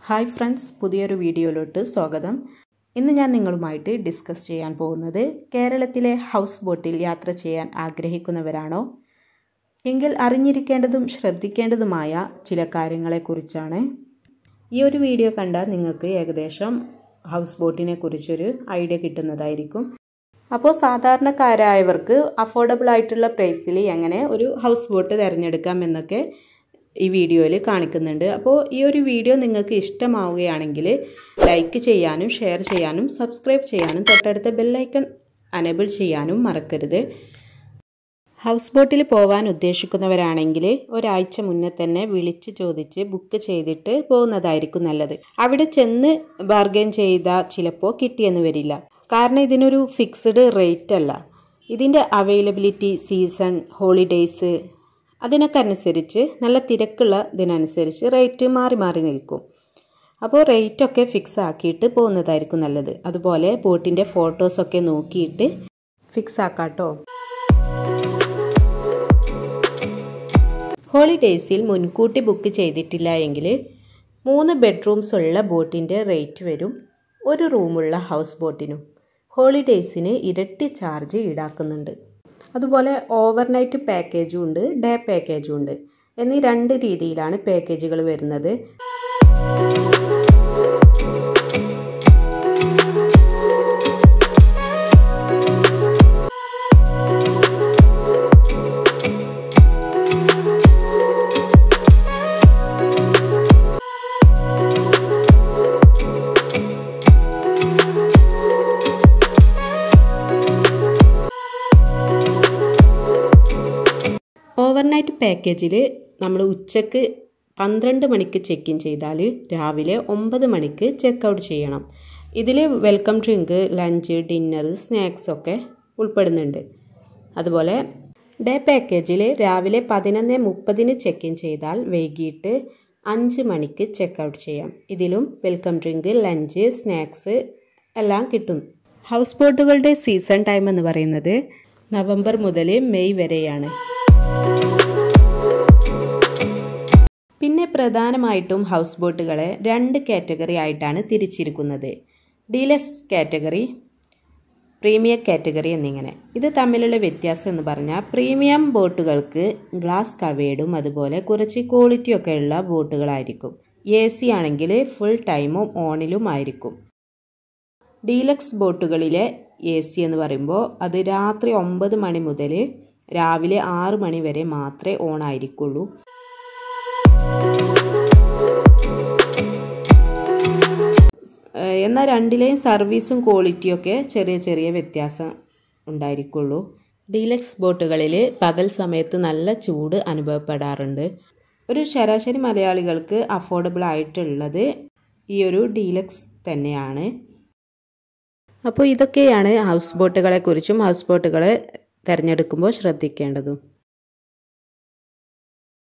hi friends പുതിയൊരു വീഡിയോയിലോട്ട് സ്വാഗതം ഇന്ന് ഞാൻ നിങ്ങളുമായിട്ട് ഡിസ്കസ് ചെയ്യാൻ പോകുന്നത് കേരളത്തിലെ ഹൗസ് ബോട്ടിൽ യാത്ര ചെയ്യാൻ ആഗ്രഹിക്കുന്നവരാണോ എങ്കിൽ അറിഞ്ഞിരിക്കേണ്ടതും ശ്രദ്ധിക്കേണ്ടതുമായ ചില കാര്യങ്ങളെക്കുറിച്ചാണ് ഈ ഒരു വീഡിയോ കണ്ടാൽ നിങ്ങൾക്ക് ഏകദേശം ഹൗസ് ബോട്ടിനെ കുറിച്ചൊരു ഐഡിയ കിട്ടുന്നതായിരിക്കും അപ്പോൾ സാധാരണക്കാരായവർക്ക് അഫോർഡബിൾ ആയിട്ടുള്ള പ്രൈസിൽ എങ്ങനെ ഒരു ഹൗസ് ബോട്ട് തിരഞ്ഞെടുക്കാം എന്നൊക്കെ ഈ വീഡിയോയിൽ കാണിക്കുന്നുണ്ട് അപ്പോൾ ഈ ഒരു വീഡിയോ നിങ്ങൾക്ക് ഇഷ്ടമാവുകയാണെങ്കിൽ ലൈക്ക് ചെയ്യാനും ഷെയർ ചെയ്യാനും സബ്സ്ക്രൈബ് ചെയ്യാനും തൊട്ടടുത്ത ബെല്ലൈക്കൺ അനേബിൾ ചെയ്യാനും മറക്കരുത് ഹൗസ് ബോട്ടിൽ പോകാൻ ഉദ്ദേശിക്കുന്നവരാണെങ്കിൽ ഒരാഴ്ച മുന്നേ തന്നെ വിളിച്ച് ചോദിച്ച് ബുക്ക് ചെയ്തിട്ട് പോകുന്നതായിരിക്കും നല്ലത് അവിടെ ചെന്ന് ബാർഗൈൻ ചെയ്താൽ ചിലപ്പോൾ കിട്ടിയെന്ന് വരില്ല കാരണം ഇതിനൊരു ഫിക്സ്ഡ് റേറ്റ് അല്ല ഇതിൻ്റെ അവൈലബിലിറ്റി സീസൺ ഹോളിഡേയ്സ് അതിനൊക്കെ അനുസരിച്ച് നല്ല തിരക്കുള്ള ഇതിനനുസരിച്ച് റേറ്റ് മാറി മാറി നിൽക്കും അപ്പോൾ റേറ്റൊക്കെ ഫിക്സ് ആക്കിയിട്ട് പോകുന്നതായിരിക്കും നല്ലത് അതുപോലെ ബോട്ടിൻ്റെ ഫോട്ടോസൊക്കെ നോക്കിയിട്ട് ഫിക്സ് ആക്കാട്ടോ ഹോളിഡേയ്സിൽ മുൻകൂട്ടി ബുക്ക് ചെയ്തിട്ടില്ല എങ്കിൽ മൂന്ന് ബെഡ്റൂംസ് ഉള്ള ബോട്ടിൻ്റെ റേറ്റ് വരും ഒരു റൂമുള്ള ഹൗസ് ബോട്ടിനും ഹോളിഡേയ്സിന് ഇരട്ടി ചാർജ് ഈടാക്കുന്നുണ്ട് അതുപോലെ ഓവർനൈറ്റ് പാക്കേജും ഉണ്ട് ഡേ പാക്കേജും ഉണ്ട് എന്നീ രണ്ട് രീതിയിലാണ് പാക്കേജുകൾ വരുന്നത് ഓവർനൈറ്റ് പാക്കേജിൽ നമ്മൾ ഉച്ചക്ക് പന്ത്രണ്ട് മണിക്ക് ചെക്ക് ഇൻ ചെയ്താൽ രാവിലെ ഒമ്പത് മണിക്ക് ചെക്ക് ഔട്ട് ചെയ്യണം ഇതിൽ welcome drink lunch dinner snacks ഒക്കെ ഉൾപ്പെടുന്നുണ്ട് അതുപോലെ ഡേ പാക്കേജിൽ രാവിലെ പതിനൊന്ന് മുപ്പതിന് ചെക്ക് ഇൻ ചെയ്താൽ വൈകിട്ട് അഞ്ച് മണിക്ക് ചെക്ക് ഔട്ട് ചെയ്യാം ഇതിലും വെൽക്കം ഡ്രിങ്ക് ലഞ്ച് സ്നാക്സ് എല്ലാം കിട്ടും ഹൗസ് ബോട്ടുകളുടെ സീസൺ ടൈം എന്ന് പറയുന്നത് നവംബർ മുതൽ മെയ് വരെയാണ് പിന്നെ പ്രധാനമായിട്ടും ഹൗസ് ബോട്ടുകളെ രണ്ട് കാറ്റഗറി ആയിട്ടാണ് തിരിച്ചിരിക്കുന്നത് ഡീലക്സ് കാറ്റഗറി പ്രീമിയം കാറ്റഗറി എന്നിങ്ങനെ ഇത് തമ്മിലുള്ള വ്യത്യാസം എന്ന് പറഞ്ഞാൽ പ്രീമിയം ബോട്ടുകൾക്ക് ഗ്ലാസ് കവേഡും അതുപോലെ കുറച്ച് ക്വാളിറ്റി ഒക്കെ ഉള്ള ബോട്ടുകളായിരിക്കും എ സി ആണെങ്കിൽ ഫുൾ ടൈമും ഓണിലും ആയിരിക്കും ഡീലക്സ് ബോട്ടുകളിലെ എ സി എന്ന് പറയുമ്പോൾ അത് രാത്രി ഒമ്പത് മണി മുതൽ രാവിലെ ആറ് മണി വരെ മാത്രമേ ഓൺ ആയിരിക്കുള്ളൂ എന്നാൽ രണ്ടിലെയും സർവീസും ക്വാളിറ്റിയും ഒക്കെ ചെറിയ ചെറിയ വ്യത്യാസം ഉണ്ടായിരിക്കുള്ളൂ ഡീലക്സ് ബോട്ടുകളിൽ പകൽ സമയത്ത് നല്ല ചൂട് അനുഭവപ്പെടാറുണ്ട് ഒരു ശരാശരി മലയാളികൾക്ക് അഫോർഡബിൾ ആയിട്ടുള്ളത് ഈ ഒരു ഡീലക്സ് തന്നെയാണ് അപ്പോൾ ഇതൊക്കെയാണ് ഹൗസ് ബോട്ടുകളെക്കുറിച്ചും ഹൗസ് ബോട്ടുകളെ തിരഞ്ഞെടുക്കുമ്പോൾ ശ്രദ്ധിക്കേണ്ടതും